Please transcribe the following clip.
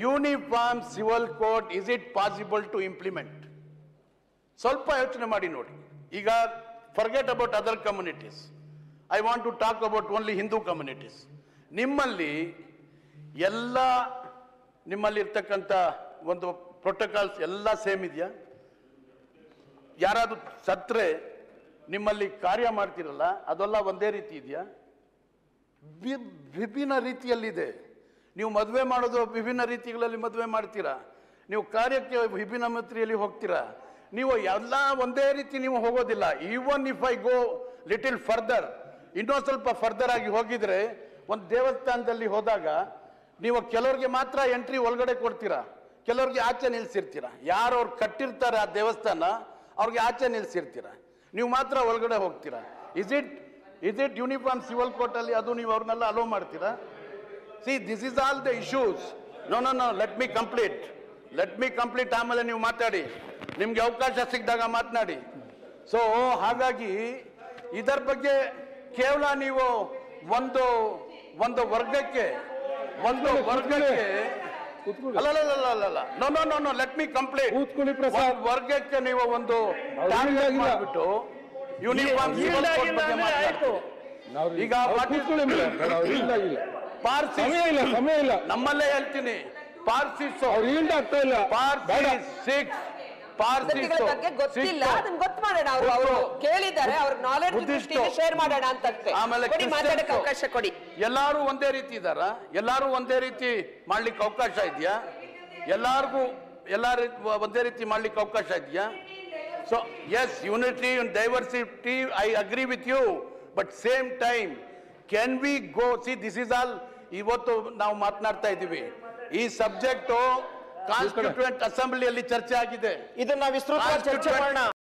Uniform civil code is it possible to implement ಸ್ವಲ್ಪ ಯೋಚನೆ ಮಾಡಿ ನೋಡಿ ಈಗ forget about other communities I want to talk about only Hindu communities ನಿಮ್ಮಲ್ಲಿ ಎಲ್ಲ ನಿಮ್ಮಲ್ಲಿ ಇರ್ತಕ್ಕಂಥ ಒಂದು ಪ್ರೋಟೋಕಾಲ್ಸ್ ಎಲ್ಲ ಸೇಮ್ ಇದೆಯಾ ಯಾರಾದ್ರೂ ಸತ್ರೆ ನಿಮ್ಮಲ್ಲಿ ಕಾರ್ಯ ಮಾಡ್ತಿರಲ್ಲ ಅದೆಲ್ಲ ಒಂದೇ ರೀತಿ ಇದೆಯಾ ವಿ- ವಿಭಿನ್ನ ರೀತಿಯಲ್ಲಿದೆ ನೀವು ಮದುವೆ ಮಾಡೋದು ವಿಭಿನ್ನ ರೀತಿಗಳಲ್ಲಿ ಮದುವೆ ಮಾಡ್ತೀರಾ ನೀವು ಕಾರ್ಯಕ್ಕೆ ವಿಭಿನ್ನ ರೀತಿಯಲ್ಲಿ ಹೋಗ್ತೀರಾ ನೀವು ಎಲ್ಲ ಒಂದೇ ರೀತಿ ನೀವು ಹೋಗೋದಿಲ್ಲ even if I go little further ಇನ್ನೂ ಸ್ವಲ್ಪ ಫರ್ದರ್ ಆಗಿ ಹೋಗಿದ್ರೆ ಒಂದು ದೇವಸ್ಥಾನದಲ್ಲಿ ಹೋದಾಗ ನೀವು ಕೆಲವ್ರಿಗೆ ಮಾತ್ರ ಎಂಟ್ರಿ ಒಳಗಡೆ ಕೊಡ್ತೀರಾ ಕೆಲವ್ರಿಗೆ ಆಚೆ ನಿಲ್ಸಿರ್ತೀರಾ ಯಾರು ಅವ್ರು ಕಟ್ಟಿರ್ತಾರೆ ಆ ದೇವಸ್ಥಾನ ಅವ್ರಿಗೆ ಆಚೆ ನಿಲ್ಸಿರ್ತೀರಾ ನೀವು ಮಾತ್ರ ಒಳಗಡೆ ಹೋಗ್ತೀರಾ is it is it uniform civil court ಅಲ್ಲಿ ಅದು ನೀವು ಅವ್ರನ್ನೆಲ್ಲ ಅಲೋ ಮಾಡ್ತೀರಾ see this is all the issues no no no let me complete let me complete ಆಮೇಲೆ ನೀವು ಮಾತಾಡಿ ನಿಮ್ಗೆ ಅವಕಾಶ ಸಿಕ್ಕಿದಾಗ ಮಾತನಾಡಿ ಸೊ ಹಾಗಾಗಿ ಇದರ ಬಗ್ಗೆ ಕೇವಲ ನೀವು ಒಂದು ಒಂದು ವರ್ಗಕ್ಕೆ ಒಂದು ವರ್ಗಕ್ಕೆ ಕೂತ್ಕೊಳ್ಳಿ. ಅಲ್ಲ ಅಲ್ಲ ಅಲ್ಲ ಅಲ್ಲ ಅಲ್ಲ no no no no let me complete ಕೂತ್ಕೊಳ್ಳಿ ಪ್ರಸಾದ್. ವರ್ಗಕ್ಕೆ ನೀವು ಒಂದು ಅವ್ರು target ಈಗಾಗಿಲ್ಲ. ಮಾಡ್ಬಿಟ್ಟು ಯೂನಿಫಾರ್ಮ್ ಸಿವಿಲ್ ಕೋಡ್ ಬಗ್ಗೆ ಮಾತಾಡ್ತೀರಿ ನಾವು ಈಗ ಅವ್ರು what is- ಕೂತ್ಕೊಳ್ಳಿ ಮೇಡಮ್, ಬೇಡ, ಅವ್ರು ಇಲ್ಲ ಇಲ್ಲ ಪಾರ್ಸಿ ಸಮಯ ಇಲ್ಲ ಸಮಯ ಇಲ್ಲ ನಮ್ಮಲ್ಲೇ ಹೇಳ್ತೀನಿ ಪಾರ್ಸಿಸ್ ಅವ್ರು ಈಲ್ಡ್ ಆಗ್ತಾ ಇಲ್ಲ ಬೇಡ ಪಾರ್ಸಿ ಸಿಕ್ಸ್ ಪಾರ್ಸಿ ಪದ್ಧತಿಗಳ ಬಗ್ಗೆ ಗೊತ್ತಿಲ್ಲ ಅದನ್ನ ಗೊತ್ತು ಮಾಡೋಣ ಅವರು ಅವರು ಕೇಳಿದ್ದಾರೆ ಅವ್ರ ನಾಲೆಡ್ಜ್ ಬುದ್ಧಿಸ್ಟು. ದೃಷ್ಟಿಯಿಂದ ಶೇರ್ ಮಾಡೋಣ ಅಂತಂತೆ ಆಮೇಲೆ ಕೊಡಿ ಮಾತಾಡಕ್ಕೆ ಕ್ರಿಶ್ಚಿಯನ್ಸು. ಅವಕಾಶ ಕೊಡಿ ಎಲ್ಲಾರು ಒಂದೇ ರೀತಿ ಇದಾರ ಎಲ್ಲಾರು ಒಂದೇ ರೀತಿ ಮಾಡ್ಲಿಕ್ಕೆ ಅವಕಾಶ ಇದೆಯಾ ಎಲ್ಲಾರ್ಗೂ ಎಲ್ಲಾ ರೀತಿ ಒಂದೇ ರೀತಿ ಮಾಡ್ಲಿಕ್ಕೆ ಅವಕಾಶ ಇದೆಯಾ so yes unity diversity I agree with you but same time can we go see this is all ಇವತ್ತು ನಾವು ಮಾತನಾಡ್ತಾ ಇದ್ದೀವಿ ಈ ಸಬ್ಜೆಕ್ಟು ಕಾನ್ಸ್ಟಿಟ್ಯೂಂಟ್ ಅಸೆಂಬ್ಲಿಯಲ್ಲಿ ಚರ್ಚೆ ಆಗಿದೆ ಇದನ್ನ ವಿಸ್ತೃತವಾಗಿ ಚರ್ಚೆ ಮಾಡೋಣ